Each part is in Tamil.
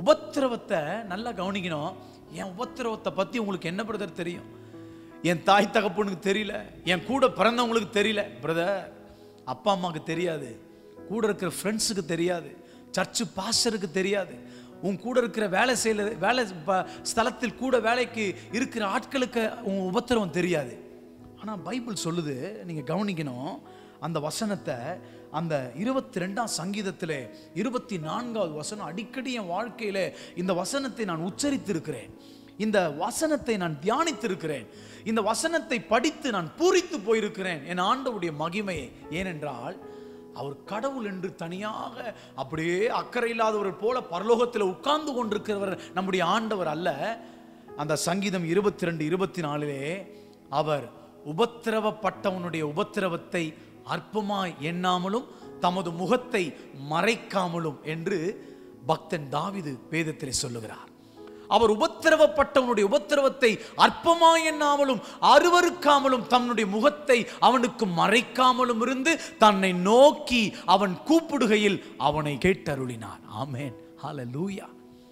உபத்திரவத்தை நல்லா கவனிக்கணும் என் உபத்திரவத்தை பற்றி உங்களுக்கு என்ன பிரதர் தெரியும் என் தாய் தகப்பனுக்கு தெரியல என் கூட பிறந்தவங்களுக்கு தெரியல பிரதர் அப்பா அம்மாவுக்கு தெரியாது கூட இருக்கிற ஃப்ரெண்ட்ஸுக்கு தெரியாது சர்ச்சு பாஸ்டருக்கு தெரியாது உன் கூட இருக்கிற வேலை செய்யல வேலை ப- ஸ்தலத்தில் கூட வேலைக்கு இருக்கிற ஆட்களுக்கு உன் உபத்திரவம் தெரியாது ஆனால் பைபிள் சொல்லுது நீங்கள் கவனிக்கணும் அந்த வசனத்தை அந்த இருபத்தி ரெண்டாம் சங்கீதத்திலே இருபத்தி நான்காவது வசனம் அடிக்கடி என் வாழ்க்கையில இந்த வசனத்தை நான் உச்சரித்திருக்கிறேன் இந்த வசனத்தை நான் தியானித்திருக்கிறேன் இந்த வசனத்தை படித்து நான் பூரித்து போயிருக்கிறேன் என் ஆண்டவுடைய மகிமையை ஏனென்றால் அவர் கடவுள் என்று தனியாக அப்படியே அக்கறை இல்லாதவர் போல பரலோகத்தில் உட்கார்ந்து கொண்டிருக்கிறவர் நம்முடைய ஆண்டவர் அல்ல அந்த சங்கீதம் இருபத்தி ரெண்டு இருபத்தி நாலிலே அவர் உபத்திரவப்பட்டவனுடைய உபத்திரவத்தை அற்பமாய் எண்ணாமலும் தமது முகத்தை மறைக்காமலும் என்று பக்தன் தாவிது வேதத்திலே சொல்லுகிறார் அவர் உபத்திரவப்பட்டவனுடைய உபத்திரவத்தை அற்பமாய் எண்ணாமலும் அருவருக்காமலும் தன்னுடைய முகத்தை அவனுக்கு மறைக்காமலும் இருந்து தன்னை நோக்கி அவன் கூப்பிடுகையில் அவனை கேட்டருளினார் ஆமென் ஹalleluya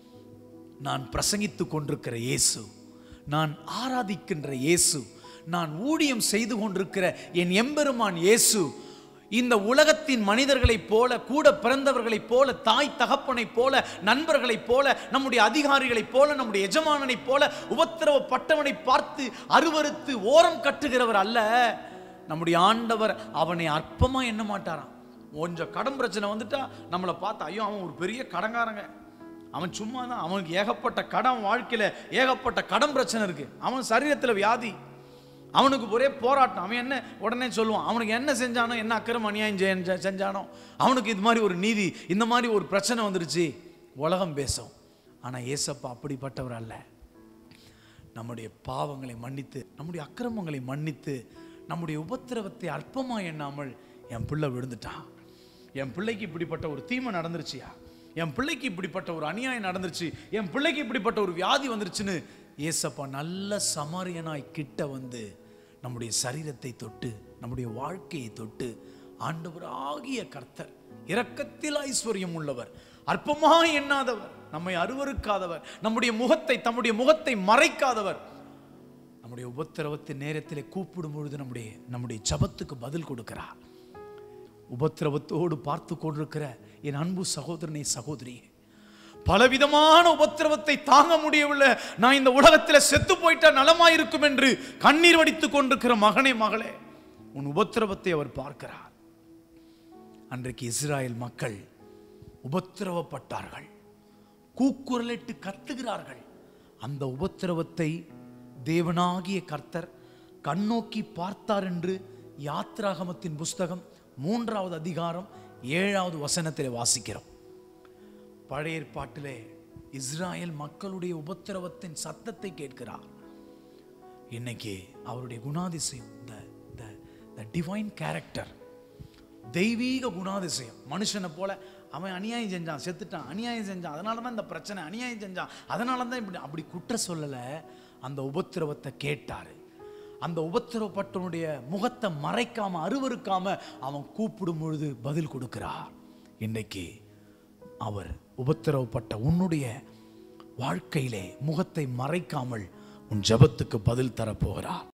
நான் பிரசங்கித்துக் கொண்டிருக்கிற இயேசு நான் ஆராதிக்கின்ற இயேசு நான் ஊழியம் செய்து கொண்டிருக்கிற என் எம்பெருமான் இயேசு இந்த உலகத்தின் மனிதர்களைப் போல கூட பிறந்தவர்களைப் போல தாய் தகப்பனைப் போல நண்பர்களைப் போல நம்முடைய அதிகாரிகளைப் போல நம்முடைய எஜமானனைப் போல உபத்திரவப்பட்டவனை பார்த்து அருவருத்து ஓரம் கட்டுகிறவர் அல்ல நம்முடைய ஆண்டவர் அவனை அற்பமா எண்ண மாட்டாராம் கொஞ்சம் கடன் பிரச்சனை வந்துட்டா நம்மளை பார்த்து ஐயோ அவன் ஒரு பெரிய கடங்காரங்க அவன் சும்மா தான் அவனுக்கு ஏகப்பட்ட கடன் வாழ்க்கையில ஏகப்பட்ட கடன் பிரச்சனை இருக்கு அவன் சரீரத்தில் வியாதி அவனுக்கு ஒரே போராட்டம் அவன் என்ன உடனே சொல்லுவான் அவனுக்கு என்ன செஞ்சானோ என்ன அக்கிரம அநியாயம் செஞ்ச- செஞ்சானோ அவனுக்கு இது மாதிரி ஒரு நீதி இந்த மாதிரி ஒரு பிரச்சனை வந்துருச்சு உலகம் பேசும் ஆனால் ஏசப்பா அப்படிப்பட்டவர் அல்ல நம்முடைய பாவங்களை மன்னித்து நம்முடைய அக்கிரமங்களை மன்னித்து நம்முடைய உபத்திரவத்தை அற்பமா எண்ணாமல் என் பிள்ளை விழுந்துட்டான் என் பிள்ளைக்கு இப்படிப்பட்ட ஒரு தீமை நடந்துருச்சியா என் பிள்ளைக்கு இப்படிப்பட்ட ஒரு அநியாயம் நடந்துருச்சு என் பிள்ளைக்கு இப்படிப்பட்ட ஒரு வியாதி வந்துருச்சுன்னு ஏசப்பா நல்ல சமாரியனாய் கிட்ட வந்து நம்முடைய சரீரத்தை தொட்டு நம்முடைய வாழ்க்கையை தொட்டு ஆண்டவராகிய கர்த்தர் இரக்கத்தில் ஐஸ்வர்யம் உள்ளவர் அற்பமா எண்ணாதவர் நம்மை அருவருக்காதவர் நம்முடைய முகத்தை தம்முடைய முகத்தை மறைக்காதவர் நம்முடைய உபத்திரவத்தின் நேரத்திலே கூப்பிடும் பொழுது நம்முடைய நம்முடைய ஜபத்துக்கு பதில் கொடுக்கிறார் உபத்திரவத்தோடு பார்த்து கொண்டிருக்கிற என் அன்பு சகோதரனே சகோதரியே பலவிதமான உபத்திரவத்தை தாங்க முடியவில்லை நான் இந்த உலகத்தில் செத்து போயிட்டா நலமாயிருக்கும் என்று கண்ணீர் வடித்துக் கொண்டிருக்கிற மகனே மகளே உன் உபத்திரவத்தை அவர் பார்க்கிறார் அன்றைக்கு இஸ்ராயேல் மக்கள் உபத்திரவப்பட்டார்கள் கூக்குரலிட்டு கத்துகிறார்கள் அந்த உபத்திரவத்தை தேவனாகிய கர்த்தர் கண்ணோக்கி பார்த்தார் என்று யாத்ராகமத்தின் புஸ்தகம் மூன்றாவது அதிகாரம் ஏழாவது வசனத்தில் வாசிக்கிறோம் பழைய ஏற்பாட்டிலே இஸ்ராயேல் மக்களுடைய உபத்திரவத்தின் சத்தத்தை கேட்கிறார் இன்னைக்கு அவருடைய குணாதிசயம் த டிவைன் கேரக்டர் தெய்வீக குணாதிசயம் மனுஷனை போல அவன் அநியாயம் செஞ்சான் செத்துட்டான் அநியாயம் செஞ்சான் அதனால தான் இந்த பிரச்சனை அநியாயம் செஞ்சான் அதனால தான் இப்படி அப்படி குற்ற சொல்லலை அந்த உபத்திரவத்தை கேட்டாரு அந்த உபத்திரவப்பட்டவனுடைய முகத்தை மறைக்காம அருவருக்காம அவன் கூப்பிடும் பொழுது பதில் கொடுக்கிறார் இன்னைக்கு அவர் உபத்திரவப்பட்ட உன்னுடைய வாழ்க்கையிலே முகத்தை மறைக்காமல் உன் ஜெபத்துக்கு பதில் தரப்போகிறார்